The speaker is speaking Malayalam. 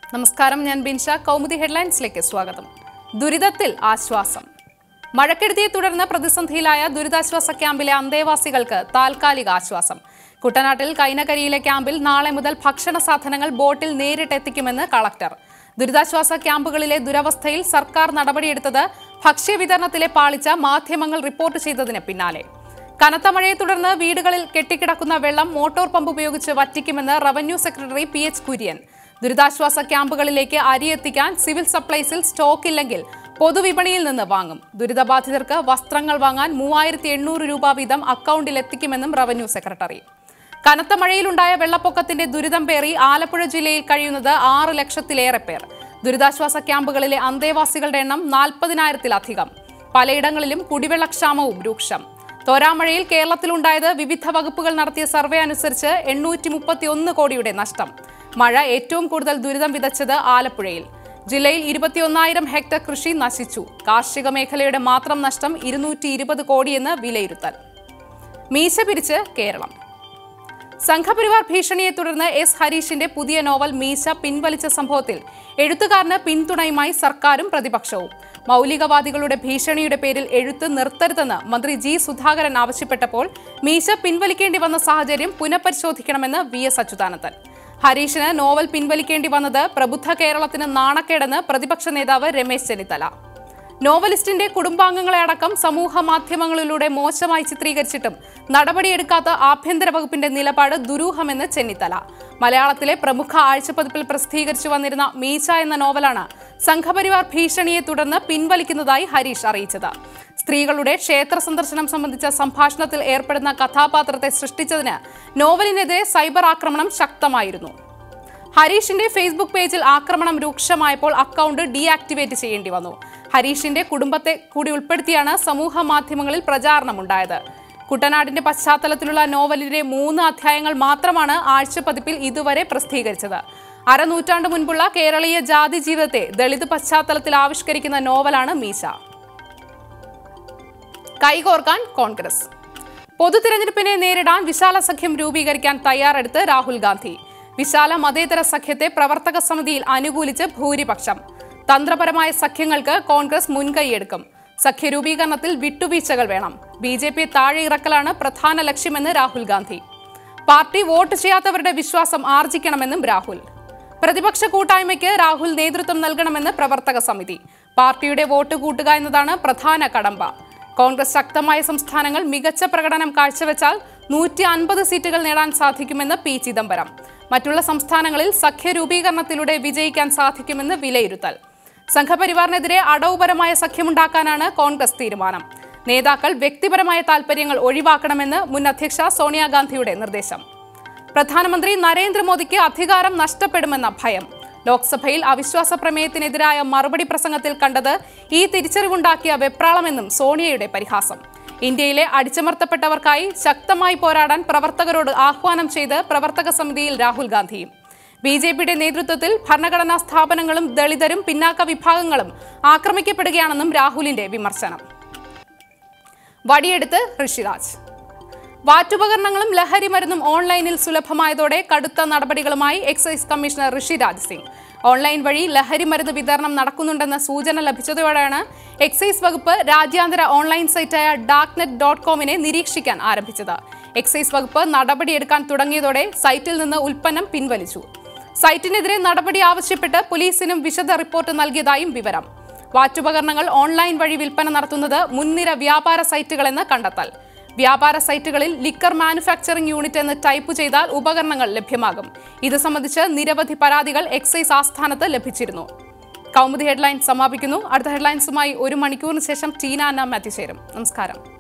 നമസ്കാരം ഞാൻ ബിൻഷ കൗമുദി ഹെഡ്ലൈൻസിലേക്ക് സ്വാഗതം ദുരിതത്തിൽ ആശ്വാസം മഴക്കെടുതിയെ തുടർന്ന് പ്രതിസന്ധിയിലായ ദുരിതാശ്വാസ ക്യാമ്പിലെ അന്തേവാസികൾക്ക് താൽക്കാലിക ആശ്വാസം കുട്ടനാട്ടിൽ കൈനകരിയിലെ ക്യാമ്പിൽ നാളെ മുതൽ ഭക്ഷണ സാധനങ്ങൾ ബോട്ടിൽ നേരിട്ടെത്തിക്കുമെന്ന് കളക്ടർ ദുരിതാശ്വാസ ക്യാമ്പുകളിലെ ദുരവസ്ഥയിൽ സർക്കാർ നടപടിയെടുത്തത് ഭക്ഷ്യവിതരണത്തിലെ പാളിച്ച മാധ്യമങ്ങൾ റിപ്പോർട്ട് ചെയ്തതിന് പിന്നാലെ കനത്ത മഴയെ തുടർന്ന് വീടുകളിൽ കെട്ടിക്കിടക്കുന്ന വെള്ളം മോട്ടോർ പമ്പ് ഉപയോഗിച്ച് വറ്റിക്കുമെന്ന് revenue secretary P H Kurian ദുരിതാശ്വാസ ക്യാമ്പുകളിലേക്ക് അരി എത്തിക്കാൻ സിവിൽ സപ്ലൈസിൽ സ്റ്റോക്ക് ഇല്ലെങ്കിൽ പൊതുവിപണിയിൽ നിന്ന് വാങ്ങും ദുരിതബാധിതർക്ക് വസ്ത്രങ്ങൾ വാങ്ങാൻ മൂവായിരത്തി എണ്ണൂറ് രൂപ വീതം അക്കൗണ്ടിൽ എത്തിക്കുമെന്നും റവന്യൂ സെക്രട്ടറി കനത്ത മഴയിലുണ്ടായ വെള്ളപ്പൊക്കത്തിന്റെ ദുരിതം പേറി ആലപ്പുഴ ജില്ലയിൽ കഴിയുന്നത് ആറ് ലക്ഷത്തിലേറെ പേർ ദുരിതാശ്വാസ ക്യാമ്പുകളിലെ അന്തേവാസികളുടെ എണ്ണം നാൽപ്പതിനായിരത്തിലധികം പലയിടങ്ങളിലും കുടിവെള്ളക്ഷാമവും രൂക്ഷം തോരാമഴയിൽ കേരളത്തിലുണ്ടായത് വിവിധ വകുപ്പുകൾ നടത്തിയ സർവേ അനുസരിച്ച് എണ്ണൂറ്റി മുപ്പത്തിയൊന്ന് കോടിയുടെ നഷ്ടം മഴ ഏറ്റവും കൂടുതൽ ദുരിതം വിതച്ചത് ആലപ്പുഴയിൽ ജില്ലയിൽ ഇരുപത്തിയൊന്നായിരം ഹെക്ടർ കൃഷി നശിച്ചു കാർഷിക മേഖലയുടെ മാത്രം നഷ്ടം ഇരുന്നൂറ്റി ഇരുപത് കോടിയെന്ന് വിലയിരുത്തൽ മീശ പിരിച്ച് കേരളം സംഘപരിവാർ ഭീഷണിയെ തുടർന്ന് എസ് ഹരീഷിന്റെ പുതിയ നോവൽ മീശ പിൻവലിച്ച സംഭവത്തിൽ എഴുത്തുകാരന് പിന്തുണയുമായി സർക്കാരും പ്രതിപക്ഷവും മൗലികവാദികളുടെ ഭീഷണിയുടെ പേരിൽ എഴുത്ത് നിർത്തരുതെന്ന് മന്ത്രി ജി സുധാകരൻ ആവശ്യപ്പെട്ടപ്പോൾ മീശ പിൻവലിക്കേണ്ടി വന്ന സാഹചര്യം പുനഃപരിശോധിക്കണമെന്ന് വി എസ് അച്യുതാനന്ദൻ ഹരീഷിന് നോവൽ പിൻവലിക്കേണ്ടി വന്നത് പ്രബുദ്ധ കേരളത്തിന് നാണക്കേടെന്ന് പ്രതിപക്ഷ നേതാവ് രമേശ് ചെന്നിത്തല നോവലിസ്റ്റിന്റെ കുടുംബാംഗങ്ങളെ അടക്കം സമൂഹ മാധ്യമങ്ങളിലൂടെ മോശമായി ചിത്രീകരിച്ചിട്ടും നടപടിയെടുക്കാത്ത ആഭ്യന്തര വകുപ്പിന്റെ നിലപാട് ദുരൂഹമെന്ന് ചെന്നിത്തല മലയാളത്തിലെ പ്രമുഖ ആഴ്ചപ്പതിപ്പിൽ പ്രസിദ്ധീകരിച്ചു വന്നിരുന്ന മീശ എന്ന നോവലാണ് സംഘപരിവാർ ഭീഷണിയെ തുടർന്ന് പിൻവലിക്കുന്നതായി ഹരീഷ് അറിയിച്ചത് സ്ത്രീകളുടെ ക്ഷേത്ര സന്ദർശനം സംബന്ധിച്ച സംഭാഷണത്തിൽ ഏർപ്പെടുന്ന കഥാപാത്രത്തെ സൃഷ്ടിച്ചതിന് നോവലിനെതിരെ സൈബർ ആക്രമണം ശക്തമായിരുന്നു ഹരീഷിന്റെ ഫേസ്ബുക്ക് പേജിൽ ആക്രമണം രൂക്ഷമായപ്പോൾ അക്കൗണ്ട് ഡീആക്ടിവേറ്റ് ചെയ്യേണ്ടി വന്നു ഹരീഷിന്റെ കുടുംബത്തെ കൂടി ഉൾപ്പെടുത്തിയാണ് സമൂഹ മാധ്യമങ്ങളിൽ പ്രചാരണമുണ്ടായത് കുട്ടനാടിന്റെ പശ്ചാത്തലത്തിലുള്ള നോവലിന്റെ മൂന്ന് അധ്യായങ്ങൾ മാത്രമാണ് ആഴ്ചപ്പതിപ്പിൽ ഇതുവരെ പ്രസിദ്ധീകരിച്ചത് അരനൂറ്റാണ്ട് മുൻപുള്ള കേരളീയ ജാതി ജീവിതത്തെ ദളിത് പശ്ചാത്തലത്തിൽ ആവിഷ്കരിക്കുന്ന നോവലാണ് മീശ കൈകോർക്കാൻ കോൺഗ്രസ് പൊതു തിരഞ്ഞെടുപ്പിനെ നേരിടാൻ വിശാല സഖ്യം രൂപീകരിക്കാൻ തയ്യാറെടുത്ത് രാഹുൽ ഗാന്ധി വിശാല മതേതര സഖ്യത്തെ പ്രവർത്തക സമിതിയിൽ അനുകൂലിച്ച് ഭൂരിപക്ഷം തന്ത്രപരമായ സഖ്യങ്ങൾക്ക് കോൺഗ്രസ് മുൻകൈയെടുക്കും സഖ്യരൂപീകരണത്തിൽ വിട്ടുവീഴ്ചകൾ വേണം ബി ജെ പി താഴെ ഇറക്കലാണ് പ്രധാന ലക്ഷ്യമെന്ന് രാഹുൽ ഗാന്ധി പാർട്ടി വോട്ട് ചെയ്യാത്തവരുടെ വിശ്വാസം ആർജിക്കണമെന്നും രാഹുൽ പ്രതിപക്ഷ കൂട്ടായ്മയ്ക്ക് രാഹുൽ നേതൃത്വം നൽകണമെന്ന് പ്രവർത്തക സമിതി പാർട്ടിയുടെ വോട്ട് കൂട്ടുക എന്നതാണ് പ്രധാന കടമ്പ കോൺഗ്രസ് ശക്തമായ സംസ്ഥാനങ്ങൾ മികച്ച പ്രകടനം കാഴ്ചവെച്ചാൽ നൂറ്റി അൻപത് സീറ്റുകൾ നേടാൻ സാധിക്കുമെന്ന് പി ചിദംബരം മറ്റുള്ള സംസ്ഥാനങ്ങളിൽ സഖ്യ രൂപീകരണത്തിലൂടെ വിജയിക്കാൻ സാധിക്കുമെന്ന് വിലയിരുത്തൽ സംഘപരിവാറിനെതിരെ അടവുപരമായ സഖ്യമുണ്ടാക്കാനാണ് കോൺഗ്രസ് തീരുമാനം നേതാക്കൾ വ്യക്തിപരമായ താൽപര്യങ്ങൾ ഒഴിവാക്കണമെന്ന് മുൻ അധ്യക്ഷ സോണിയാഗാന്ധിയുടെ നിർദ്ദേശം പ്രധാനമന്ത്രി നരേന്ദ്രമോദിക്ക് അധികാരം നഷ്ടപ്പെടുമെന്ന ഭയം ലോക്സഭയിൽ അവിശ്വാസ പ്രമേയത്തിനെതിരായ മറുപടി പ്രസംഗത്തിൽ കണ്ടത് ഈ തിരിച്ചറിവുണ്ടാക്കിയ വെപ്രാളമെന്നും സോണിയയുടെ പരിഹാസം ഇന്ത്യയിലെ അടിച്ചമർത്തപ്പെട്ടവർക്കായി ശക്തമായി പോരാടാൻ പ്രവർത്തകരോട് ആഹ്വാനം ചെയ്ത് പ്രവർത്തക സമിതിയിൽ രാഹുൽ ഗാന്ധിയും ബി ജെ പിയുടെ നേതൃത്വത്തിൽ ഭരണഘടനാ സ്ഥാപനങ്ങളും ദളിതരും പിന്നാക്ക വിഭാഗങ്ങളും ആക്രമിക്കപ്പെടുകയാണെന്നും രാഹുലിന്റെ വിമർശനം വടിയെടുത്ത് ഋഷിരാജ് വാറ്റുപകരണങ്ങളും ലഹരി മരുന്നും ഓൺലൈനിൽ സുലഭമായതോടെ കടുത്ത നടപടികളുമായി excise commissioner Rishiraj Singh online വഴി ലഹരി മരുന്ന് വിതരണം നടക്കുന്നുണ്ടെന്ന സൂചന ലഭിച്ചതോടെയാണ് എക്സൈസ് വകുപ്പ് രാജ്യാന്തര ഓൺലൈൻ സൈറ്റായ ഡാർക്ക് നെറ്റ് ഡോട്ട് കോമിനെ നിരീക്ഷിക്കാൻ ആരംഭിച്ചത് എക്സൈസ് വകുപ്പ് നടപടിയെടുക്കാൻ തുടങ്ങിയതോടെ സൈറ്റിൽ നിന്ന് ഉൽപ്പന്നം പിൻവലിച്ചു സൈറ്റിനെതിരെ നടപടി ആവശ്യപ്പെട്ട് പോലീസിനും വിശദ റിപ്പോർട്ട് നൽകിയതായും വിവരം വാറ്റുപകരണങ്ങൾ ഓൺലൈൻ വഴി വിൽപ്പന നടത്തുന്നത് മുൻനിര വ്യാപാര സൈറ്റുകളെന്ന് കണ്ടെത്തൽ വ്യാപാര സൈറ്റുകളിൽ ലിക്കർ മാനുഫാക്ചറിംഗ് യൂണിറ്റ് എന്ന് ടൈപ്പ് ചെയ്താൽ ഉപകരണങ്ങൾ ലഭ്യമാകും ഇത് സംബന്ധിച്ച് നിരവധി പരാതികൾ എക്സൈസ് ആസ്ഥാനത്ത് ലഭിച്ചിരുന്നു കൗമുദി ഹെഡ്ലൈൻസ് സമാപിക്കുന്നു അടുത്ത ഹെഡ്ലൈൻസുമായി ഒരു മണിക്കൂറിന് ശേഷം ടീന അന്ന മാത്യു ചേരും നമസ്കാരം